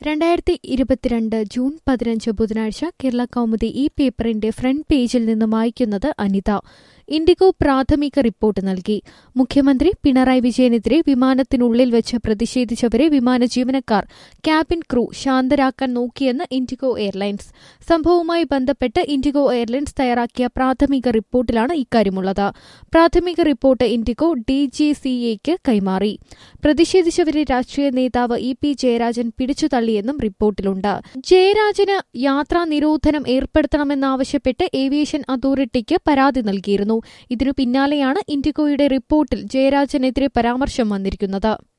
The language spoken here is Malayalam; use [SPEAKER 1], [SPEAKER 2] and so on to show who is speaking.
[SPEAKER 1] രണ്ടായിരത്തി ഇരുപത്തിരണ്ട് ജൂൺ പതിനഞ്ച് ബുധനാഴ്ച കേരള കൗമുദി ഈ പേപ്പറിന്റെ ഫ്രണ്ട് പേജിൽ നിന്ന് വായിക്കുന്നത് അനിത ഇൻഡിഗോ പ്രാഥമിക റിപ്പോർട്ട് നൽകി മുഖ്യമന്ത്രി പിണറായി വിജയനെതിരെ വിമാനത്തിനുള്ളിൽ വെച്ച് പ്രതിഷേധിച്ചവരെ വിമാന ജീവനക്കാർ ക്യാബിൻ ക്രൂ ശാന്തരാക്കാൻ നോക്കിയെന്ന് ഇൻഡിഗോ എയർലൈൻസ് സംഭവവുമായി ബന്ധപ്പെട്ട് ഇൻഡിഗോ എയർലൈൻസ് തയ്യാറാക്കിയ പ്രാഥമിക റിപ്പോർട്ടിലാണ് ഇക്കാര്യമുള്ളത് പ്രാഥമിക റിപ്പോർട്ട് ഇൻഡിഗോ ഡിജിസിഎക്ക് കൈമാറി പ്രതിഷേധിച്ചവരെ രാഷ്ട്രീയ നേതാവ് ഇ പി ജയരാജൻ പിടിച്ചുതള്ളിയെന്നും റിപ്പോർട്ടിലുണ്ട് ജയരാജന് യാത്രാ നിരോധനം ഏർപ്പെടുത്തണമെന്നാവശ്യപ്പെട്ട് ഏവിയേഷൻ അതോറിറ്റിക്ക് പരാതി നൽകിയിരുന്നു ഇതിനു പിന്നാലെയാണ് ഇൻഡിഗോയുടെ റിപ്പോർട്ടിൽ ജയരാജനെതിരെ പരാമർശം വന്നിരിക്കുന്നത്